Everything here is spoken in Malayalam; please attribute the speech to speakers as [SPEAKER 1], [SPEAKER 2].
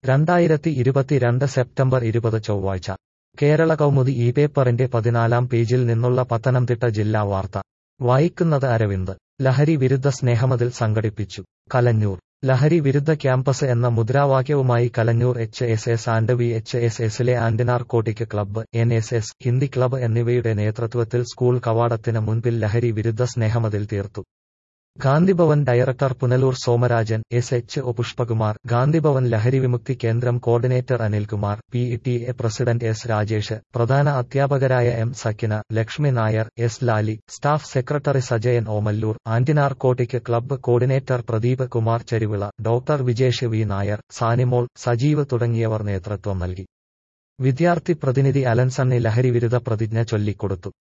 [SPEAKER 1] രണ്ടായിരത്തി ഇരുപത്തിരണ്ട് സെപ്റ്റംബർ ഇരുപത് ചൊവ്വാഴ്ച കേരള കൗമുദി ഈ പേപ്പറിന്റെ പതിനാലാം പേജിൽ നിന്നുള്ള പത്തനംതിട്ട ജില്ലാ വാർത്ത വായിക്കുന്നത് അരവിന്ദ് ലഹരി വിരുദ്ധ സ്നേഹമതിൽ സംഘടിപ്പിച്ചു കലഞ്ഞൂർ ലഹരി വിരുദ്ധ ക്യാമ്പസ് എന്ന മുദ്രാവാക്യവുമായി Kalanjoor H S S and V H S എസിലെ anti narcotic club N S S Hindi club എന്നിവയുടെ നേതൃത്വത്തിൽ സ്കൂൾ കവാടത്തിന് മുൻപിൽ ലഹരി വിരുദ്ധ സ്നേഹമതിൽ തീർത്തു Gandhibhavan director Punalur Somarajan S H O Pushpakumar Gandhibhavan ലഹരി വിമുക്തി കേന്ദ്രം coordinator Anilkumar P T A president S Rajesh പ്രധാന അധ്യാപകരായ M Sakkina Lakshmi Nair S Lali staff secretary Sajayan Omallur anti narcotic club coordinator Pradeep Kumar Cheruvila doctor Vijesh V Nair Sanimol Sajeev തുടങ്ങിയവർ നേതൃത്വം നൽകി വിദ്യാർത്ഥി പ്രതിനിധി അലൻസണ്ണി ലഹരി വിരുദ്ധ പ്രതിജ്ഞ ചൊല്ലിക്കൊടുത്തു